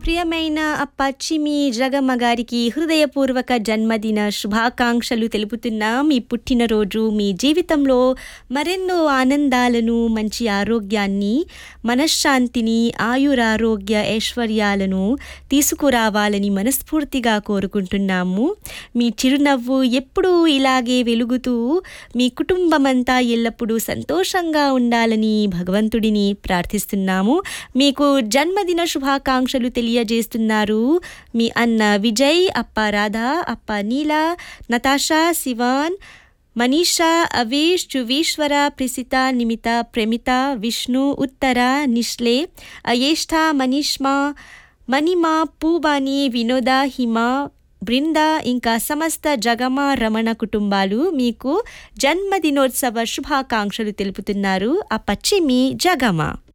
ప్రియమైన పచ్చిమి జగమ్మ గారికి హృదయపూర్వక జన్మదిన శుభాకాంక్షలు తెలుపుతున్నాం మీ పుట్టినరోజు మీ జీవితంలో మరెన్నో ఆనందాలను మంచి ఆరోగ్యాన్ని మనశ్శాంతిని ఆయురారోగ్య ఐశ్వర్యాలను తీసుకురావాలని మనస్ఫూర్తిగా కోరుకుంటున్నాము మీ చిరునవ్వు ఎప్పుడూ ఇలాగే వెలుగుతూ మీ కుటుంబమంతా ఎల్లప్పుడూ సంతోషంగా ఉండాలని భగవంతుడిని ప్రార్థిస్తున్నాము మీకు జన్మదిన శుభాకాంక్షలు తెలియజేస్తున్నారు మీ అన్న విజయ్ అప్ప రాధా అప్ప నీల నతాషా శివాన్ మనీషా అవేష్ చువీశ్వర ప్రిసిత నిమిత ప్రేమిత విష్ణు ఉత్తర నిష్లే అయేష్ఠ మనీష్మా మణిమా పూబాని వినోద హిమ బృంద ఇంకా సమస్త జగమ రమణ కుటుంబాలు మీకు జన్మదినోత్సవ శుభాకాంక్షలు తెలుపుతున్నారు ఆ పచ్చిమి జగమ